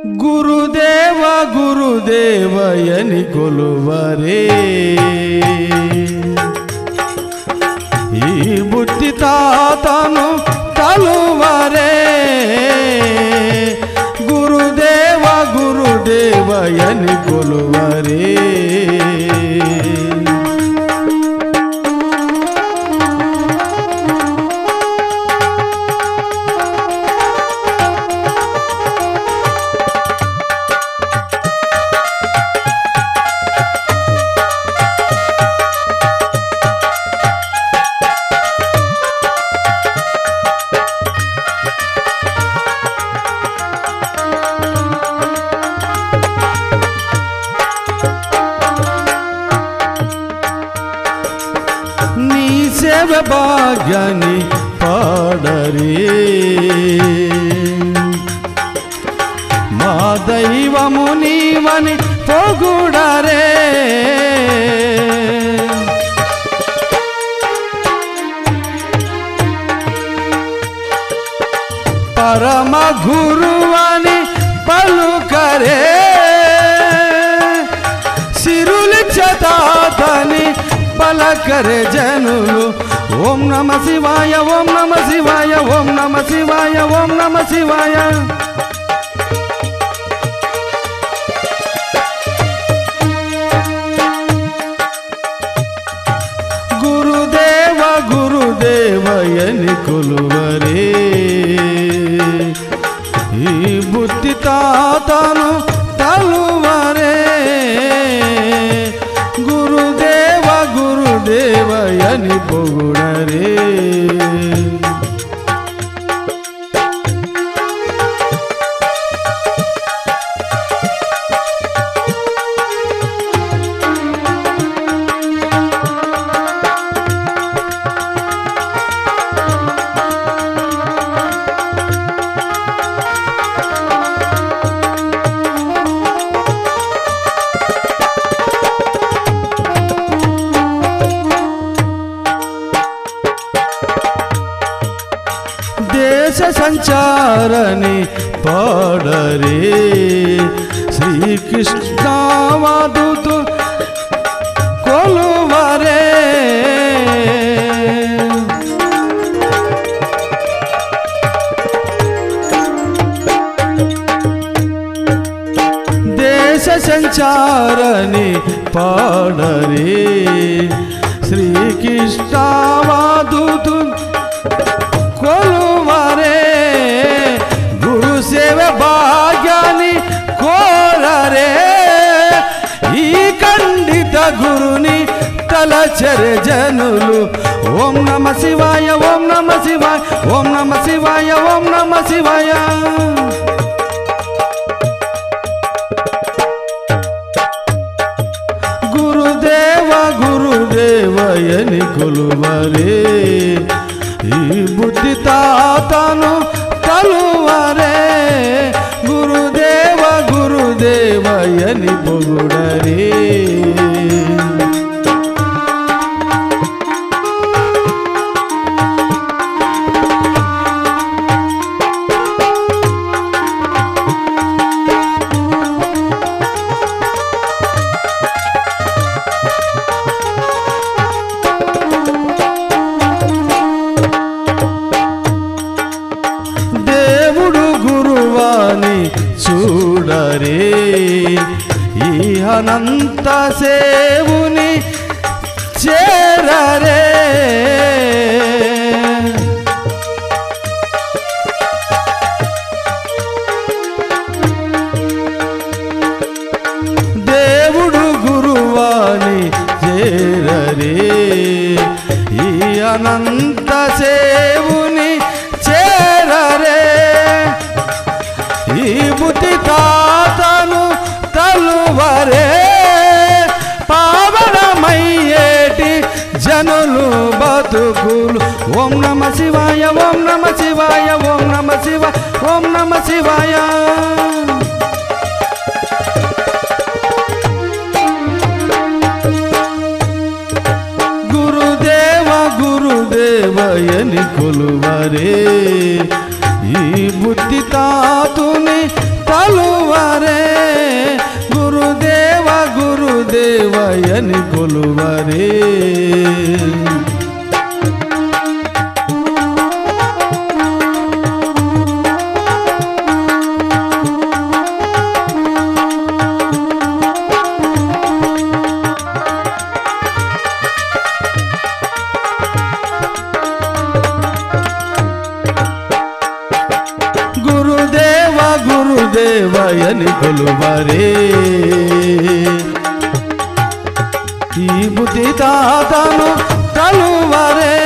గురుదేవ గురుదేవయని కొలువరే ఈ బుద్ధి తాతను తలువరే గురుదేవ గురుదేవయని కొలువరే నీ సేవ భాగ్యాన్ని పాడరే మా దైవము నీవని పొగుడరే పరమ గురువని పలుకరే సిరులిచ్చతాతని పలకరే జనులు ఓం నమ శివాయ ఓం నమ శివాయ ఓం నమ శివాయ ఓం నమ శివాయ గురుదేవ గురుదేవయని కొలువరే ఈ బుద్ధి తాతను తలువరే గురుదేవ గురుదేవయని పొగుడరే దేశ సంచారని పాడరే శ్రీకృష్ణవాదుతు కొలువరే దేశ సంచారని పాడరే శ్రీకృష్ణవాదుతు కొలువరే గురు సేవ భాగ్యాన్ని కోరరే ఈ ఖండిత గురుని తలచరే జనులు ఓం నమ శివాయ ఓం నమ శివాయ ఓం నమ శివాయ ఓం నమ శివాయ గురుదేవ గురుదేవయని కొలువరే ఈ బుద్ధి తాతను తలువరే గురుదేవ గురుదేవయని పొగుడరే దేవుడు గురువాని చూడరే ఈ అనంత సేవుని చేరరే దేవుడు గురువాని చేరరే ఈ అనంత సేవుని చేరరే ఈ బుద్ధి తాతను తలువరే పావనమయ్యేటి జనులు బతుకులు ఓం నమ శివాయ ఓం నమ శివాయ ఓం నమ శివ ఓం నమ శివాయ గురుదేవ గురుదేవయని కొలువరే ఈ బుద్ధి తాతుని తలువరే కొలువరే గురుదేవ గురుదేవయని కొలువరే ఈ బుద్ధి తాతను కలువరే